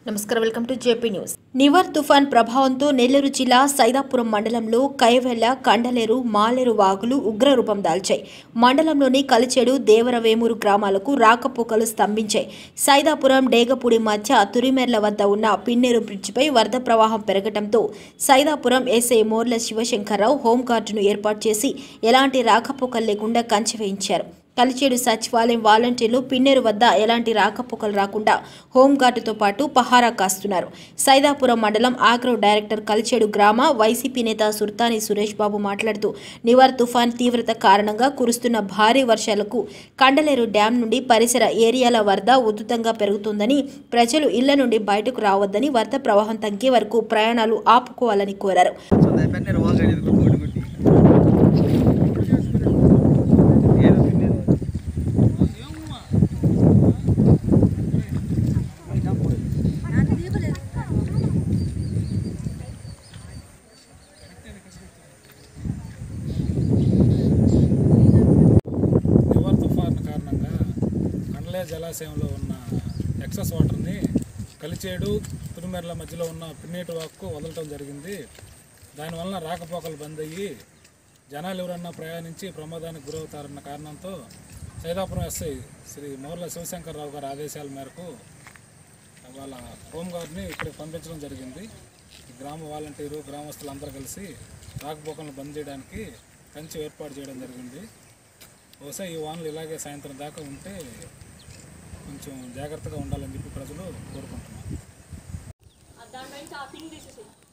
నమస్కారం welcome to JP news Nivar తుఫాన్ ప్రభావంతో నెల్లూరు జిల్లా సైదాపురం మండలంలో కైవెల్ల కండలేరు మాలేరు వాగులు ఉగ్రరూపం దాల్చాయి మండలంలోని కలిచెడు దేవరవేమూరు గ్రామాలకు రాకపోకలు స్తంభించాయి సైదాపురం డేగపూడి మధ్య తురిమెర్ల వద్ద ఉన్న పిన్నేరు బ్రిడ్జిపై వరద ప్రవాహం పెరగడంతో సైదాపురం ఎస్ఐ మోర్ల శివశంకర్రావు హోంగార్డును ఏర్పాటు చేసి ఎలాంటి రాకపోకలు లేకుండా కంచె వేయించారు కలిచేడు సచివాలయం వాలంటీర్లు పిన్నేరు వద్ద ఎలాంటి రాకపోకలు రాకుండా హోంగార్డుతో పాటు పహారా కాస్తున్నారు సైదాపురం మండలం ఆగ్రో డైరెక్టర్ కలిచేడు గ్రామ వైసీపీ నేత సుర్తాని సురేష్ బాబు మాట్లాడుతూ నివార్ తుఫాన్ తీవ్రత కారణంగా కురుస్తున్న భారీ వర్షాలకు కండలేరు డ్యాం నుండి పరిసర ఏరియాల వరద ఉధృతంగా పెరుగుతుందని ప్రజలు ఇళ్ల నుండి బయటకు రావద్దని వరద ప్రవాహం తగ్గే వరకు ప్రయాణాలు ఆపుకోవాలని కోరారు ಸೊ ಪೆನ್ನೇರು ಹೋಗಿ ಗುಟ್ಟು ಗುಟ್ಟಿ ಏನು ಪೆನ್ನೇರು నివర్ తుఫాన్ కారణంగా కండలే జలాశయంలో ఉన్న ఎక్సెస్ వాటర్ని కలిచేడు తిరుమెర్ల మధ్యలో ఉన్న పిన్నేటి వాక్కు వదలటం జరిగింది దానివలన రాకపోకలు బంద్ అయ్యి జనాలు ఎవరన్నా ప్రయాణించి ప్రమాదానికి గురవుతారన్న కారణంతో సైదాపురం ఎస్ఐ శ్రీ మోర్ల శివశంకర్రావు గారి ఆదేశాల మేరకు వాళ్ళ హోంగార్డ్ని ఇక్కడికి పంపించడం జరిగింది ఈ గ్రామ వాలంటీరు గ్రామస్తులు అందరూ కలిసి రాకపోకలను బంద్ చేయడానికి కంచె ఏర్పాటు చేయడం జరిగింది బహుశా ఈ వానలు ఇలాగే సాయంత్రం దాకా ఉంటే కొంచెం జాగ్రత్తగా ఉండాలని చెప్పి ప్రజలు కోరుకుంటున్నారు దాని నుంచి ఆ పిన్ తీసేసి